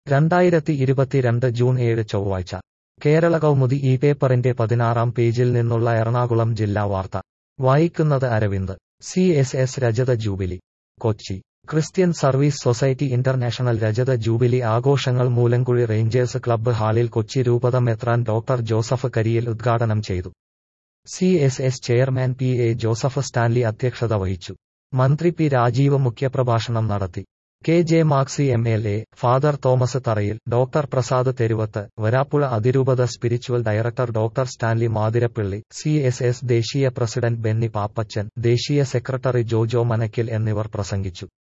രണ്ടായിരത്തി ഇരുപത്തിരണ്ട് ജൂൺ ഏഴ് ചൊവ്വാഴ്ച കേരള കൗമുദി ഈ പേപ്പറിന്റെ പതിനാറാം പേജിൽ നിന്നുള്ള എറണാകുളം ജില്ലാ വാർത്ത വായിക്കുന്നത് അരവിന്ദ് സി എസ് എസ് രജത jubilee Kochi Christian service society international രജത ജൂബിലി ആഘോഷങ്ങൾ മൂലങ്കുഴി റേഞ്ചേഴ്സ് ക്ലബ്ബ് ഹാളിൽ കൊച്ചി രൂപത മെത്രാൻ ഡോക്ടർ ജോസഫ് കരിയിൽ ഉദ്ഘാടനം ചെയ്തു C S S chairman P A Joseph Stanley അധ്യക്ഷത വഹിച്ചു മന്ത്രി പി രാജീവ് മുഖ്യപ്രഭാഷണം നടത്തി K J Maxi M L A father Thomas Tharayil doctor Prasad Theruvath Varapuzha അതിരൂപത spiritual director doctor Stanley Mathirappilly C S S ദേശീയ പ്രസിഡന്റ് ബെന്നി പാപ്പച്ചൻ ദേശീയ സെക്രട്ടറി ജോജോ മനക്കിൽ എന്നിവർ പ്രസംഗിച്ചു